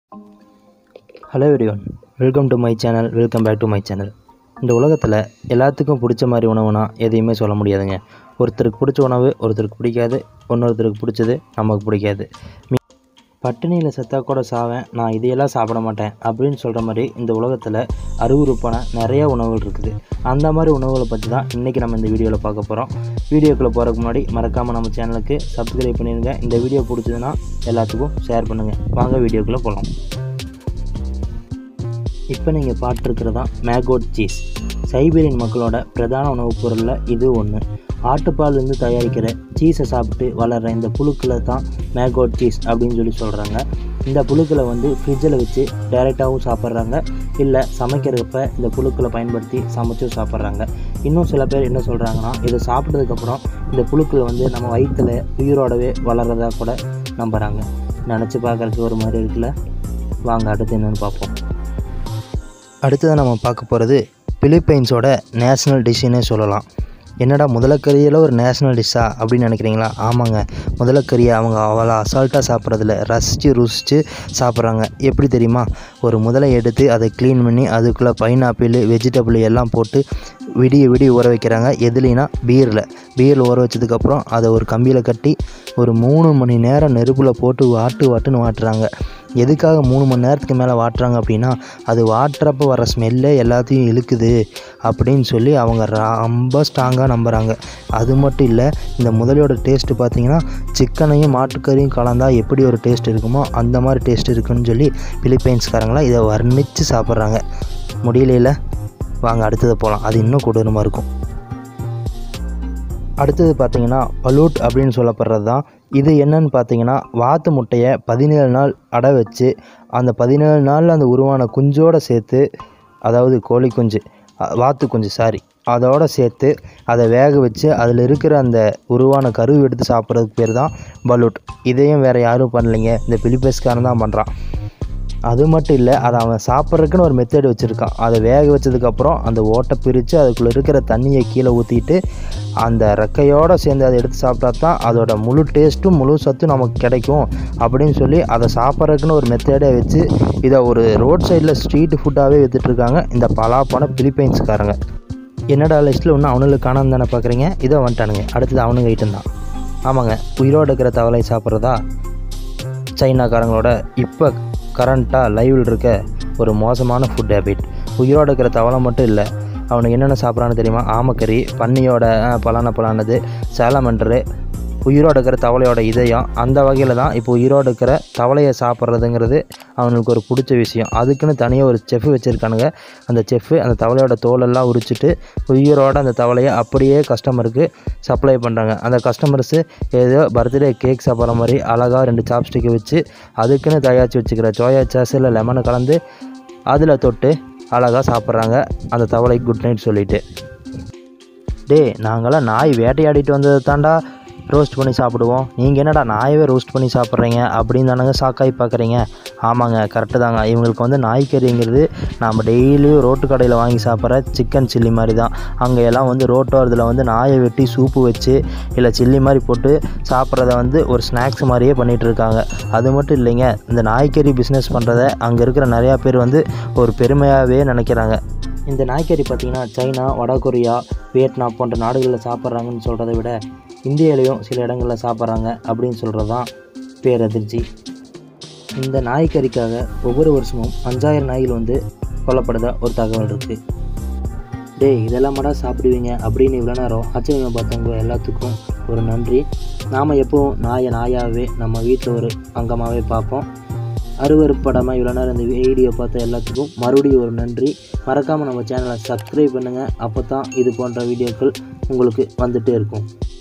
hello everyone welcome to my channel welcome back to my channel இந்த உலகத்தில் எல்லாத்துக்கும் பிடிச்ச மாதிரி உணவுனா எதையுமே சொல்ல முடியாதுங்க ஒருத்தருக்கு பிடிச்ச உணவு ஒருத்தருக்கு பிடிக்காது இன்னொருத்தருக்கு பிடிச்சது நமக்கு பிடிக்காது மீ பட்டினியில் செத்தா கூட சாவேன் நான் இதையெல்லாம் சாப்பிட மாட்டேன் அப்படின்னு சொல்கிற மாதிரி இந்த உலகத்தில் அருவருப்பான நிறைய உணவுகள் இருக்குது அந்த மாதிரி உணவுகளை பற்றி தான் இன்றைக்கி நம்ம இந்த வீடியோவில் பார்க்க போகிறோம் வீடியோக்குள்ளே போகிறதுக்கு முன்னாடி மறக்காமல் நம்ம சேனலுக்கு சப்ஸ்கிரைப் பண்ணிடுங்க இந்த வீடியோ பிடிச்சதுன்னா எல்லாத்துக்கும் ஷேர் பண்ணுங்கள் வாங்க வீடியோக்குள்ளே போகலாம் இப்போ நீங்கள் பார்த்துருக்கிறதான் மேகோட் சீஸ் சைபீரியன் மக்களோட பிரதான உணவுப் பொருளில் இது ஒன்று ஆட்டுப்பால்லேருந்து தயாரிக்கிற சீஸை சாப்பிட்டு வளர்கிற இந்த புழுக்களை தான் மேகோட் சீஸ் அப்படின்னு சொல்லி சொல்கிறாங்க இந்த புழுக்களை வந்து ஃப்ரிட்ஜில் வச்சு டைரெக்டாகவும் சாப்பிட்றாங்க இல்லை சமைக்கிறப்ப இந்த புழுக்களை பயன்படுத்தி சமைச்சும் சாப்பிட்றாங்க இன்னும் சில பேர் என்ன சொல்கிறாங்கன்னா இதை சாப்பிட்டதுக்கப்புறம் இந்த புழுக்கள் வந்து நம்ம வயிற்றில் உயிரோடவே வளர்கிறதா கூட நம்புகிறாங்க நினச்சி பார்க்குறதுக்கு ஒரு மாதிரி இருக்குல்ல வாங்க அடுத்து என்னென்னு பார்ப்போம் அடுத்தது நம்ம பார்க்க போகிறது பிலிப்பைன்ஸோட நேஷ்னல் டிஷ்ஷுன்னே சொல்லலாம் என்னடா முதலக்கறியில் ஒரு நேஷ்னல் டிஷ்ஷா அப்படின்னு நினைக்கிறீங்களா ஆமாங்க முதலக்கறியை அவங்க அவ்வளோ அசால்ட்டாக சாப்பிட்றதில்ல ரசித்து ருசித்து சாப்பிட்றாங்க எப்படி தெரியுமா ஒரு முதலை எடுத்து அதை க்ளீன் பண்ணி அதுக்குள்ளே பைனாப்பிள் வெஜிடபிள் எல்லாம் போட்டு விடிய விடிய ஊற வைக்கிறாங்க எதுலினா பீரில் பீரில் ஊற வச்சதுக்கப்புறம் அதை ஒரு கம்பியில் கட்டி ஒரு மூணு மணி நேரம் நெருப்பில் போட்டு வாட்டு வாட்டுன்னு வாட்டுறாங்க எதுக்காக மூணு மணி நேரத்துக்கு மேலே வாட்டுறாங்க அப்படின்னா அது வாட்டுறப்போ வர ஸ்மெல்லே எல்லாத்தையும் இழுக்குது அப்படின்னு சொல்லி அவங்க ரொம்ப ஸ்ட்ராங்காக நம்புகிறாங்க அது மட்டும் இல்லை இந்த முதலையோட டேஸ்ட்டு பார்த்தீங்கன்னா சிக்கனையும் மாட்டுக்கறியும் கலந்தால் எப்படி ஒரு டேஸ்ட் இருக்குமோ அந்த மாதிரி டேஸ்ட் இருக்குன்னு சொல்லி பிலிப்பைன்ஸ்காரங்களாம் இதை வர்ணித்து சாப்பிட்றாங்க முடியலையில வாங்க அடுத்தது போகலாம் அது இன்னும் கொடூரமாக இருக்கும் அடுத்தது பார்த்தீங்கன்னா பலூட் அப்படின்னு சொல்லப்படுறது தான் இது என்னன்னு பார்த்தீங்கன்னா வாத்து முட்டையை பதினேழு நாள் அடை வச்சு அந்த பதினேழு நாளில் அந்த உருவான குஞ்சோடு சேர்த்து அதாவது கோழி குஞ்சு அ, வாத்து குஞ்சு சாரி அதோடு சேர்த்து அதை வேக வச்சு அதில் இருக்கிற அந்த உருவான கருவு எடுத்து சாப்பிட்றதுக்கு பேர் தான் பலூட் இதையும் வேறு யாரும் பண்ணலைங்க இந்த பிலிப்பைன்ஸ்காரன் தான் பண்ணுறான் அது மட்டும் இல்லை அதை அவன் சாப்பிட்றதுக்குன்னு ஒரு மெத்தட் வச்சுருக்கான் அதை வேக வச்சதுக்கப்புறம் அந்த ஓட்டை பிரித்து அதுக்குள்ளே இருக்கிற தண்ணியை கீழே ஊற்றிட்டு அந்த ரெக்கையோடு சேர்ந்து அதை எடுத்து சாப்பிட்டா தான் அதோட முழு டேஸ்ட்டும் முழு சத்தும் நமக்கு கிடைக்கும் அப்படின்னு சொல்லி அதை சாப்பிட்றதுக்குன்னு ஒரு மெத்தடே வச்சு இதை ஒரு ரோட் சைடில் ஸ்ட்ரீட் ஃபுட்டாகவே விற்றுட்ருக்காங்க இந்த பலாப்பான பிலிப்பைன்ஸ்காரங்க என்னடா லிஸ்ட்டில் ஒன்றும் அவனுங்களுக்கு காணாம தானே பார்க்குறீங்க இதை வந்துட்டானுங்க அடுத்தது அவனுங்க ஐட்டம் தான் ஆமாங்க உயிரோடு இருக்கிற தவளை சாப்பிட்றதா சைனாக்காரங்களோட இப்போ கரண்ட்டாக லைவில் இருக்க ஒரு மோசமான ஃபுட் ஹேபிட் உயிரோடு இருக்கிற தவளை மட்டும் இல்லை அவனுக்கு என்னென்ன சாப்பிட்றான்னு தெரியுமா ஆமக்கறி பன்னியோட அஹ், பலான பலானது சேலமண்டரு உயிரோடு இருக்கிற தவளையோட இதயம் அந்த வகையில் தான் இப்போ உயிரோடு இருக்கிற தவளையை சாப்பிட்றதுங்கிறது அவனுக்கு ஒரு பிடிச்ச விஷயம் அதுக்குன்னு தனியாக ஒரு செஃப் வச்சுருக்கானுங்க அந்த செஃப்பு அந்த தவளையோட தோலெல்லாம் உரிச்சிட்டு உயிரோட அந்த தவளையை அப்படியே கஸ்டமருக்கு சப்ளை பண்ணுறாங்க அந்த கஸ்டமர்ஸு ஏதோ பர்த்டே கேக் சாப்பிட்ற மாதிரி அழகாக ரெண்டு சாப்ஸ்டிக்கை வச்சு அதுக்குன்னு தயாரித்து வச்சுக்கிற சோயா சாஸ் இல்லை லெமனை கலந்து அதில் தொட்டு அழகாக சாப்பிட்றாங்க அந்த தவளைக்கு குட் நைட் சொல்லிட்டு டேய் நாங்களாம் நாய் வேட்டையாடிட்டு வந்ததை தாண்டா ரோஸ்ட் பண்ணி சாப்பிடுவோம் நீங்கள் என்னடா நாயவே ரோஸ்ட் பண்ணி சாப்பிட்றீங்க அப்படின்னு தானங்க சாக்காய் பார்க்குறீங்க ஆமாங்க கரெக்டு தாங்க இவங்களுக்கு வந்து நாய்க்கறிங்கிறது நம்ம டெய்லியும் ரோட்டு கடையில் வாங்கி சாப்பிட்ற சிக்கன் சில்லி மாதிரி தான் அங்கே எல்லாம் வந்து ரோட்டோரத்தில் வந்து நாயை வெட்டி சூப்பு வச்சு இல்லை சில்லி மாதிரி போட்டு சாப்பிட்றத வந்து ஒரு ஸ்நாக்ஸ் மாதிரியே பண்ணிகிட்டு இருக்காங்க அது மட்டும் இல்லைங்க இந்த நாய்க்கறி பிஸ்னஸ் பண்ணுறத அங்கே இருக்கிற நிறையா பேர் வந்து ஒரு பெருமையாகவே நினைக்கிறாங்க இந்த நாய்க்கறி பார்த்திங்கன்னா சைனா வடகொரியா வியட்நாம் போன்ற நாடுகளில் சாப்பிட்றாங்கன்னு சொல்கிறத விட இந்தியாவிலையும் சில இடங்களில் சாப்பிட்றாங்க அப்படின்னு சொல்கிறது தான் பேரதிர்ச்சி இந்த நாய்க்கறிக்காக ஒவ்வொரு வருஷமும் அஞ்சாயிரம் நாய்கள் வந்து கொல்லப்படுதா ஒரு தகவல் இருக்குது டேய் இதெல்லாம் மடா சாப்பிடுவீங்க அப்படின்னு இவ்வளோ நேரம் ஆச்சரியமாக பார்த்தவங்க எல்லாத்துக்கும் ஒரு நன்றி நாம் எப்போவும் நாயை நாயாகவே நம்ம வீட்டில் ஒரு அங்கமாகவே பார்ப்போம் அருவருப்படாமல் இவ்வளோ நேரம் இந்த வீடியோ பார்த்த எல்லாத்துக்கும் மறுபடியும் ஒரு நன்றி மறக்காமல் நம்ம சேனலை சப்ஸ்கிரைப் பண்ணுங்கள் அப்போ தான் இது போன்ற வீடியோக்கள் உங்களுக்கு வந்துகிட்டே இருக்கும்